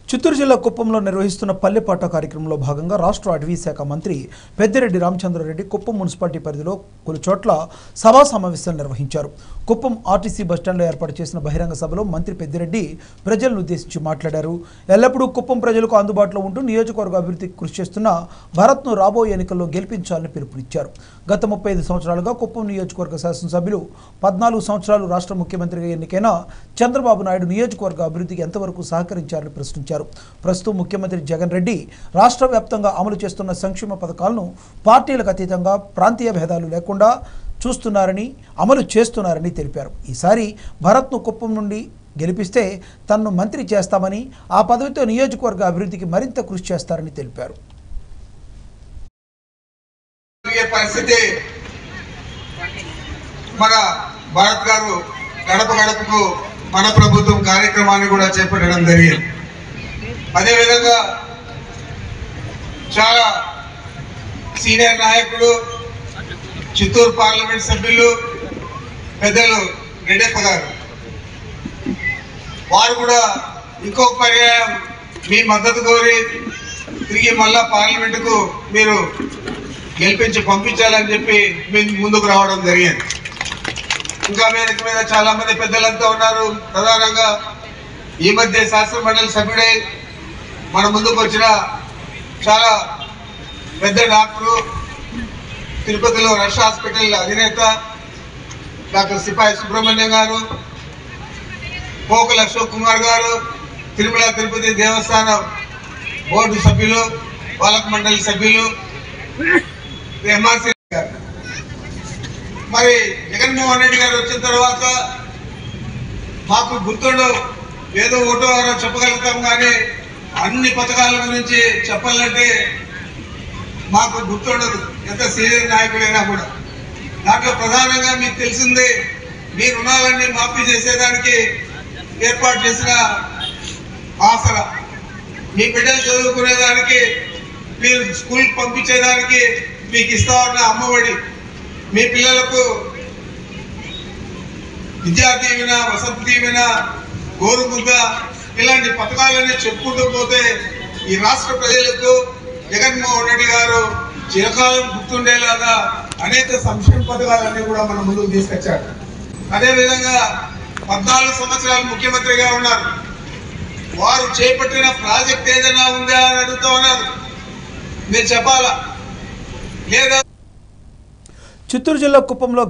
చిత్తూరు జిల్లా కుప్పంలో నిర్వహిస్తున్న పల్లెపాట కార్యక్రమంలో భాగంగా రాష్ట్ర అటవీ శాఖ మంత్రి పెద్దిరెడ్డి రామచంద్రారెడ్డి కుప్పం మున్సిపాలిటీ పరిధిలో పలు చోట్ల సభా సమావేశాలు నిర్వహించారు కుప్పం ఆర్టీసీ బస్టాండ్లో ఏర్పాటు చేసిన బహిరంగ సభలో మంత్రి పెద్దిరెడ్డి ప్రజలను ఉద్దేశించి మాట్లాడారు ఎల్లప్పుడూ కుప్పం ప్రజలకు అందుబాటులో ఉంటూ నియోజకవర్గ అభివృద్ధికి కృషి చేస్తున్న భరత్ను రాబోయే ఎన్నికల్లో గెలిపించాలని పిలుపునిచ్చారు గత ముప్పై ఐదు సంవత్సరాలుగా కుప్పం నియోజకవర్గ శాసనసభ్యులు పద్నాలుగు సంవత్సరాలు రాష్ట్ర ముఖ్యమంత్రిగా ఎన్నికైన చంద్రబాబు నాయుడు నియోజకవర్గ అభివృద్ధికి ఎంతవరకు సహకరించారని ప్రశ్నించారు ప్రస్తుతం ముఖ్యమంత్రి జగన్ రెడ్డి రాష్ట్ర వ్యాప్తంగా అమలు చేస్తున్న సంక్షేమ పథకాలను పార్టీలకు అతీతంగా ప్రాంతీయ భేదాలు లేకుండా చూస్తున్నారని అమలు చేస్తున్నారని తెలిపారు ఈసారి భరత్ను కుప్పం నుండి గెలిపిస్తే తనను మంత్రి చేస్తామని ఆ పదవితో నియోజకవర్గ అభివృద్ధికి మరింత కృషి చేస్తారని తెలిపారు జరిగే పరిస్థితి మన భారత్ గారు గడప గడపకు మన ప్రభుత్వం కార్యక్రమాన్ని కూడా చేపట్టడం జరిగింది అదేవిధంగా చాలా సీనియర్ నాయకులు చిత్తూరు పార్లమెంట్ సభ్యులు పెద్దలు రెడ్డప్ప గారు వారు కూడా ఇంకొక పర్యాయం మీ మద్దతు కోరి తిరిగి మళ్ళా పార్లమెంటుకు మీరు గెలిపించి పంపించాలని చెప్పి మేము ముందుకు రావడం జరిగింది ఇంకా వేదిక మీద చాలా మంది పెద్దలంతా ఉన్నారు ప్రధానంగా ఈ మధ్య శాసన మండలి సభ్యుడై మన ముందుకు వచ్చిన చాలా పెద్ద డాక్టరు తిరుపతిలో రష్ హాస్పిటల్ అధినేత డాక్టర్ సిపాయి సుబ్రహ్మణ్యం గారు పోకల అశోక్ కుమార్ గారు తిరుమల తిరుపతి దేవస్థానం బోర్డు సభ్యులు పాలక మండలి సభ్యులు ఎంఆర్సీ గారు మరి జగన్మోహన్ రెడ్డి గారు వచ్చిన తర్వాత మాకు గుర్తుండు ఏదో ఓటో వారో చెప్పగలుగుతాం కానీ అన్ని పథకాల గురించి చెప్పాలంటే మాకు గుర్తుండదు ఎంత సీనియర్ నాయకుడైనా కూడా దాంట్లో ప్రధానంగా మీకు తెలిసిందే మీ రుణాలన్నీ మాఫీ చేసేదానికి ఏర్పాటు చేసిన ఆసరా మీ బిడ్డలు చదువుకునేదానికి మీరు స్కూల్ పంపించేదానికి మీకు ఇస్తా ఉన్న అమ్మఒడి మీ పిల్లలకు విద్యా దీవెన వసతి దీవెన గోరుముద్ద ఇలాంటి పథకాలన్నీ చెప్పుకుంటూ పోతే ఈ రాష్ట్ర ప్రజలకు జగన్మోహన్ రెడ్డి గారు చిరకాలం గుర్తుండేలాగా అనేక సంక్షేమ పథకాలన్నీ కూడా మన ముందుకు తీసుకొచ్చారు అదేవిధంగా పద్నాలుగు సంవత్సరాలు ముఖ్యమంత్రిగా ఉన్నారు వారు చేపట్టిన ప్రాజెక్ట్ ఏదైనా ఉందా అని అడుగుతా ఉన్నారు మీరు చెప్పాలా లేదా చిత్తూరు జిల్లా కుప్పంలో